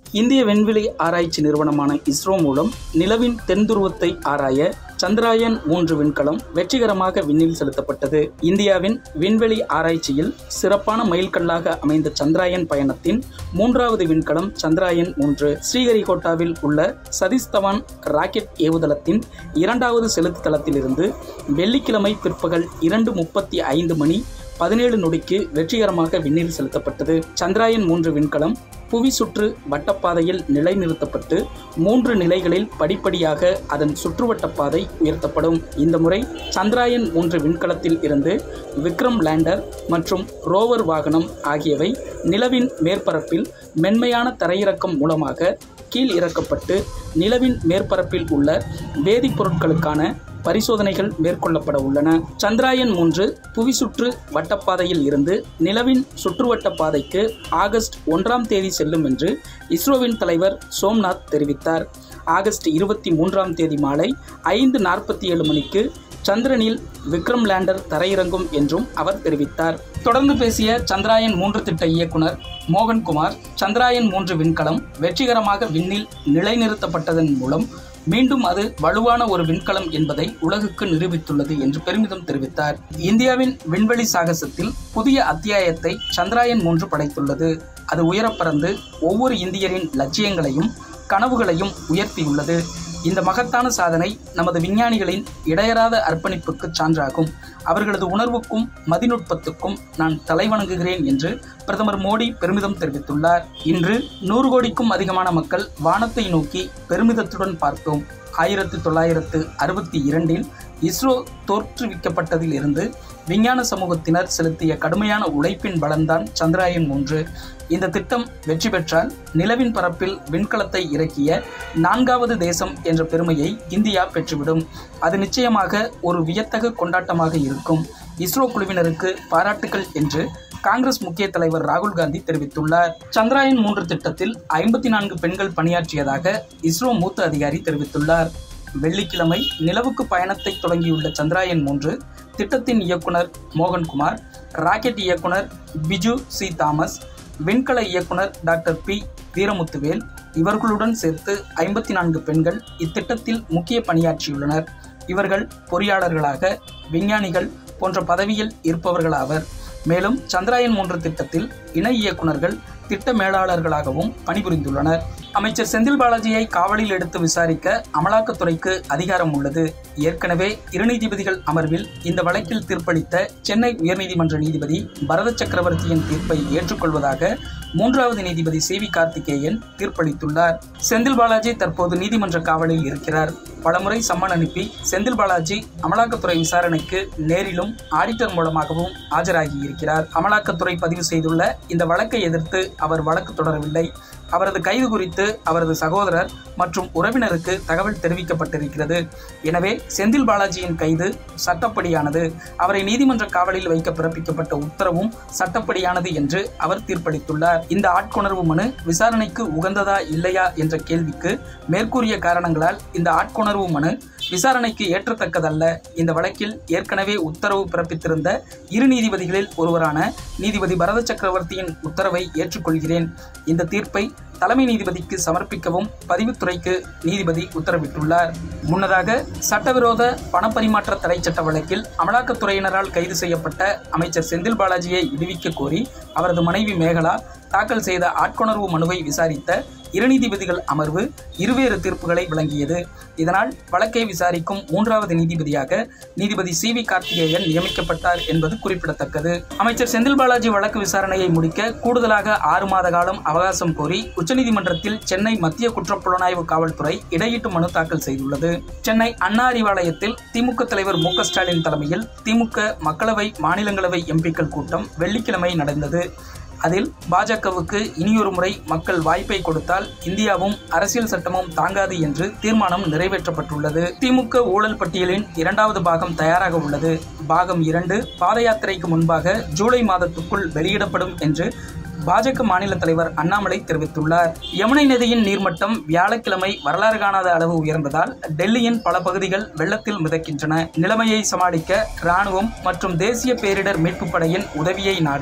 இந்திய விண்வெளி ஆராய்ச்சி நிறுவனமான இஸ்ரோ மூலம் நிலவின் தென் துருவத்தை ஆராய சந்திராயன் மூன்று விண்கலம் வெற்றிகரமாக விண்ணில் செலுத்தப்பட்டது இந்தியாவின் விண்வெளி ஆராய்ச்சியில் சிறப்பான மைல்கல்லாக அமைந்த சந்திராயன் பயணத்தின் மூன்றாவது விண்கலம் சந்திராயன் மூன்று ஸ்ரீஹரிகோட்டாவில் உள்ள சதீஷ் தவான் ராக்கெட் ஏவுதளத்தின் இரண்டாவது செலுத்து தளத்திலிருந்து வெள்ளிக்கிழமை பிற்பகல் இரண்டு முப்பத்தி ஐந்து மணி பதினேழு நொடிக்கு வெற்றிகரமாக விண்ணில் செலுத்தப்பட்டது சந்திராயன் மூன்று விண்கலம் புவி சுற்று வட்டப்பாதையில் நிலைநிறுத்தப்பட்டு மூன்று நிலைகளில் படிப்படியாக அதன் சுற்றுவட்டப்பாதை உயர்த்தப்படும் இந்த முறை சந்திராயன் மூன்று விண்கலத்தில் இருந்து விக்ரம் லேண்டர் மற்றும் ரோவர் வாகனம் ஆகியவை நிலவின் மேற்பரப்பில் மென்மையான தரையிறக்கம் மூலமாக கீழ் இறக்கப்பட்டு நிலவின் மேற்பரப்பில் உள்ள வேதிப்பொருட்களுக்கான பரிசோதனைகள் மேற்கொள்ளப்பட உள்ளன சந்திராயன் மூன்று புவி சுற்று வட்டப்பாதையில் இருந்து நிலவின் சுற்றுவட்ட பாதைக்கு ஆகஸ்ட் ஒன்றாம் தேதி செல்லும் என்று இஸ்ரோவின் தலைவர் சோம்நாத் தெரிவித்தார் ஆகஸ்ட் இருபத்தி மூன்றாம் தேதி மாலை ஐந்து நாற்பத்தி ஏழு மணிக்கு சந்திரனில் விக்ரம் லேண்டர் தரையிறங்கும் என்றும் அவர் தெரிவித்தார் தொடர்ந்து பேசிய சந்திராயன் மூன்று திட்ட இயக்குனர் மோகன்குமார் சந்திராயன் மூன்று விண்கலம் வெற்றிகரமாக விண்ணில் நிலைநிறுத்தப்பட்டதன் மூலம் மீண்டும் அது வலுவான ஒரு விண்கலம் என்பதை உலகுக்கு நிரூபித்துள்ளது என்று பெருமிதம் தெரிவித்தார் இந்தியாவின் விண்வெளி சாகசத்தில் புதிய அத்தியாயத்தை சந்திராயன் மூன்று படைத்துள்ளது அது உயரப்பறந்து ஒவ்வொரு இந்தியரின் லட்சியங்களையும் கனவுகளையும் உயர்த்தியுள்ளது இந்த மகத்தான சாதனை நமது விஞ்ஞானிகளின் இடையறாத அர்ப்பணிப்புக்கு சான்றாகும் அவர்களது உணர்வுக்கும் மதிநுட்பத்துக்கும் நான் தலைவணங்குகிறேன் என்று பிரதமர் மோடி பெருமிதம் தெரிவித்துள்ளார் இன்று நூறு கோடிக்கும் அதிகமான மக்கள் வானத்தை நோக்கி பெருமிதத்துடன் பார்த்தோம் ஆயிரத்து தொள்ளாயிரத்து அறுபத்தி இரண்டில் இஸ்ரோ தோற்றுவிக்கப்பட்டதில் இருந்து விஞ்ஞான சமூகத்தினர் செலுத்திய கடுமையான உழைப்பின் பலன்தான் சந்திராயன் மூன்று இந்த திட்டம் வெற்றி பெற்றால் நிலவின் பரப்பில் விண்கலத்தை இறக்கிய நான்காவது தேசம் என்ற பெருமையை இந்தியா பெற்றுவிடும் அது நிச்சயமாக ஒரு வியத்தகு கொண்டாட்டமாக இருக்கும் இஸ்ரோ குழுவினருக்கு பாராட்டுகள் என்று காங்கிரஸ் முக்கிய தலைவர் ராகுல் காந்தி தெரிவித்துள்ளார் சந்திராயன் மூன்று திட்டத்தில் ஐம்பத்தி நான்கு பெண்கள் பணியாற்றியதாக இஸ்ரோ மூத்த அதிகாரி தெரிவித்துள்ளார் வெள்ளிக்கிழமை நிலவுக்கு பயணத்தை தொடங்கியுள்ள சந்திராயன் மூன்று திட்டத்தின் இயக்குனர் மோகன்குமார் ராக்கெட் இயக்குனர் பிஜு சி தாமஸ் விண்கல இயக்குனர் டாக்டர் பி வீரமுத்துவேல் இவர்களுடன் சேர்த்து ஐம்பத்தி நான்கு பெண்கள் இத்திட்டத்தில் முக்கிய பணியாற்றியுள்ளனர் இவர்கள் பொறியாளர்களாக விஞ்ஞானிகள் போன்ற பதவியில் இருப்பவர்களாவர் மேலும் சந்திராயன் மூன்று திட்டத்தில் இணை இயக்குநர்கள் திட்ட மேலாளர்களாகவும் பணிபுரிந்துள்ளனர் அமைச்சர் செந்தில் பாலாஜியை காவலில் எடுத்து விசாரிக்க அமலாக்கத்துறைக்கு அதிகாரம் உள்ளது ஏற்கனவே இரு நீதிபதிகள் அமர்வில் இந்த வழக்கில் தீர்ப்பளித்த சென்னை உயர்நீதிமன்ற நீதிபதி பரத சக்கரவர்த்தியின் தீர்ப்பை ஏற்றுக்கொள்வதாக மூன்றாவது நீதிபதி சி வி கார்த்திகேயன் தீர்ப்பளித்துள்ளார் செந்தில் பாலாஜி தற்போது நீதிமன்ற காவலில் இருக்கிறார் பலமுறை சம்மன் அனுப்பி செந்தில் பாலாஜி அமலாக்கத்துறை விசாரணைக்கு நேரிலும் ஆடிட்டர் மூலமாகவும் ஆஜராகியிருக்கிறார் அமலாக்கத்துறை பதிவு செய்துள்ள இந்த வழக்கை எதிர்த்து அவர் வழக்கு தொடரவில்லை அவரது கைது குறித்து அவரது சகோதரர் மற்றும் உறவினருக்கு தகவல் தெரிவிக்கப்பட்டிருக்கிறது எனவே செந்தில் பாலாஜியின் கைது சட்டப்படியானது அவரை நீதிமன்ற காவலில் வைக்க பிறப்பிக்கப்பட்ட உத்தரவும் சட்டப்படியானது என்று அவர் தீர்ப்பளித்துள்ளார் இந்த ஆட்கொணர்வு மனு விசாரணைக்கு உகந்ததா இல்லையா என்ற கேள்விக்கு மேற்கூறிய காரணங்களால் இந்த ஆட்கொணர்வு மனு விசாரணைக்கு ஏற்றத்தக்கதல்ல இந்த வழக்கில் ஏற்கனவே உத்தரவு பிறப்பித்திருந்த இரு நீதிபதிகளில் ஒருவரான நீதிபதி பரத சக்கரவர்த்தியின் உத்தரவை ஏற்றுக்கொள்கிறேன் இந்த தீர்ப்பை தலைமை நீதிபதிக்கு சமர்ப்பிக்கவும் பதிவுத்துறைக்கு நீதிபதி உத்தரவிட்டுள்ளார் முன்னதாக சட்டவிரோத பணப்பரிமாற்ற தடை சட்ட வழக்கில் அமலாக்கத்துறையினரால் கைது செய்யப்பட்ட அமைச்சர் செந்தில் பாலாஜியை விடுவிக்க கோரி அவரது மனைவி மேகலா தாக்கல் செய்த ஆட்கொணர்வு மனுவை விசாரித்த இரு நீதிபதிகள் அமர்வு இருவேறு தீர்ப்புகளை வழங்கியது இதனால் வழக்கை விசாரிக்கும் மூன்றாவது நீதிபதியாக நீதிபதி சி வி கார்த்திகேயன் நியமிக்கப்பட்டார் என்பது குறிப்பிடத்தக்கது அமைச்சர் செந்தில் பாலாஜி வழக்கு விசாரணையை முடிக்க கூடுதலாக ஆறு மாத காலம் அவகாசம் கோரி உச்சநீதிமன்றத்தில் சென்னை மத்திய குற்றப்புலனாய்வு காவல்துறை இடையீட்டு மனு தாக்கல் செய்துள்ளது சென்னை அண்ணா அறிவாலயத்தில் திமுக தலைவர் மு ஸ்டாலின் தலைமையில் திமுக மக்களவை மாநிலங்களவை எம்பிக்கள் கூட்டம் வெள்ளிக்கிழமை நடந்தது அதில் பாஜகவுக்கு இனியொரு முறை மக்கள் வாய்ப்பை கொடுத்தால் இந்தியாவும் அரசியல் சட்டமும் தாங்காது என்று தீர்மானம் நிறைவேற்றப்பட்டுள்ளது திமுக ஊழல் பட்டியலின் இரண்டாவது பாகம் தயாராக உள்ளது பாகம் இரண்டு பாத யாத்திரைக்கு முன்பாக ஜூலை மாதத்துக்குள் வெளியிடப்படும் என்று பாஜக மாநில தலைவர் அண்ணாமலை தெரிவித்துள்ளார் யமுனை நதியின் நீர்மட்டம் வியாழக்கிழமை வரலாறு காணாத அளவு உயர்ந்ததால் டெல்லியின் பல பகுதிகள் வெள்ளத்தில் மிதக்கின்றன நிலைமையை சமாளிக்க ராணுவம் மற்றும் தேசிய பேரிடர் மீட்புப் படையின் உதவியை நாட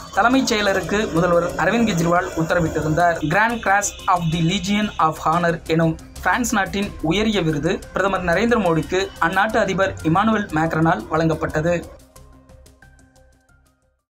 தலைமைச் செயலருக்கு முதல்வர் அரவிந்த் கெஜ்ரிவால் உத்தரவிட்டிருந்தார் grand cross of the legion of honour எனும் பிரான்ஸ் நாட்டின் உயரிய விருது பிரதமர் நரேந்திர மோடிக்கு அந்நாட்டு அதிபர் இமானுவேல் மேக்ரனால் வழங்கப்பட்டது